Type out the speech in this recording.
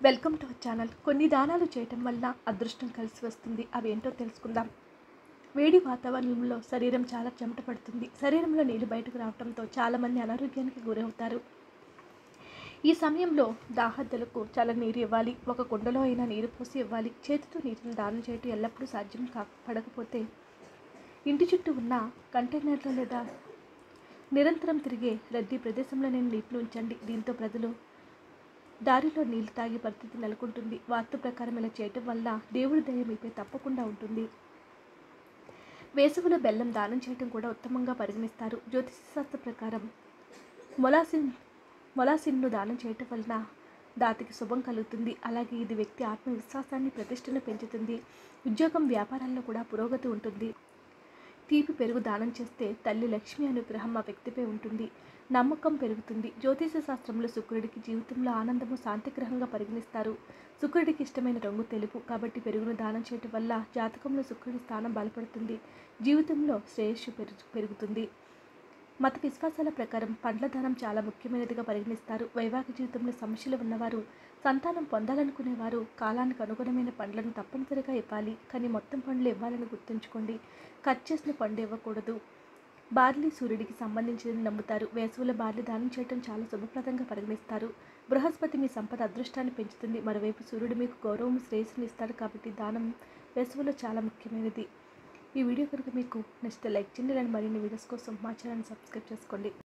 welcome to our channel కొన్ని దానాలు చేయటం వల్ల అదృష్టం కలిసి వస్తుంది అవి ఏంటో తెలుసుకుందాం వేడి వాతావరణంలో శరీరం చాలా చెమట పడుతుంది శరీరంలో నీళ్లు బయటకు రావడంతో చాలామంది అనారోగ్యానికి గురవుతారు ఈ సమయంలో దాహద్దలకు చాలా నీరు ఇవ్వాలి ఒక కుండలో అయినా నీరు పోసి ఇవ్వాలి చేతితో నీటిని దానం చేయటం ఎల్లప్పుడూ సాధ్యం కా పడకపోతే ఇంటి చుట్టూ ఉన్న కంటైనర్లో లేదా నిరంతరం తిరిగే రద్దీ ప్రదేశంలో నేను నీటిని ఉంచండి దీంతో ప్రజలు దారిలో నీళ్లు తాగే పరిస్థితి నెలకొంటుంది వాస్తు ప్రకారం ఇలా చేయటం వల్ల దేవుడి దయ మీపై తప్పకుండా ఉంటుంది వేసవిలో బెల్లం దానం చేయటం కూడా ఉత్తమంగా పరిగణిస్తారు జ్యోతిష శాస్త్ర ప్రకారం మొలాసిన్ మొలాసిన్ను దానం చేయటం వలన దాతికి శుభం కలుగుతుంది అలాగే ఇది వ్యక్తి ఆత్మవిశ్వాసాన్ని ప్రతిష్టను పెంచుతుంది ఉద్యోగం వ్యాపారాల్లో కూడా పురోగతి ఉంటుంది తీపి పెరుగు దానం చేస్తే తల్లి లక్ష్మి అనుగ్రహం ఆ వ్యక్తిపై ఉంటుంది నమ్మకం పెరుగుతుంది జ్యోతిష శాస్త్రంలో శుక్రుడికి జీవితంలో ఆనందము శాంతిగ్రహంగా పరిగణిస్తారు శుక్రుడికి ఇష్టమైన రంగు తెలుపు కాబట్టి పెరుగును దానం చేయటం వల్ల జాతకంలో శుక్రుడి స్థానం బలపడుతుంది జీవితంలో శ్రేయస్సు పెరుగు పెరుగుతుంది మత విశ్వాసాల ప్రకారం పండ్ల దానం చాలా ముఖ్యమైనదిగా పరిగణిస్తారు వైవాహిక జీవితంలో సమస్యలు ఉన్నవారు సంతానం పొందాలనుకునేవారు కాలానికి అనుగుణమైన పండ్లను తప్పనిసరిగా ఇవ్వాలి కానీ మొత్తం పండ్లు ఇవ్వాలని గుర్తుంచుకోండి కట్ చేసిన పండు ఇవ్వకూడదు బార్లీ సూర్యుడికి సంబంధించినది నమ్ముతారు వేసవిలో బార్లీ దానం చేయడం చాలా శుభప్రదంగా పరిగణిస్తారు బృహస్పతి మీ సంపద అదృష్టాన్ని పెంచుతుంది మరోవైపు సూర్యుడు మీకు గౌరవం శ్రేయస్సుని ఇస్తాడు కాబట్టి దానం వేసవిలో చాలా ముఖ్యమైనది ఈ వీడియో కనుక మీకు నచ్చితే లైక్ చేయండి ఇలాంటి మరిన్ని వీడియోస్ కోసం మా ఛానల్ సబ్స్క్రైబ్ చేసుకోండి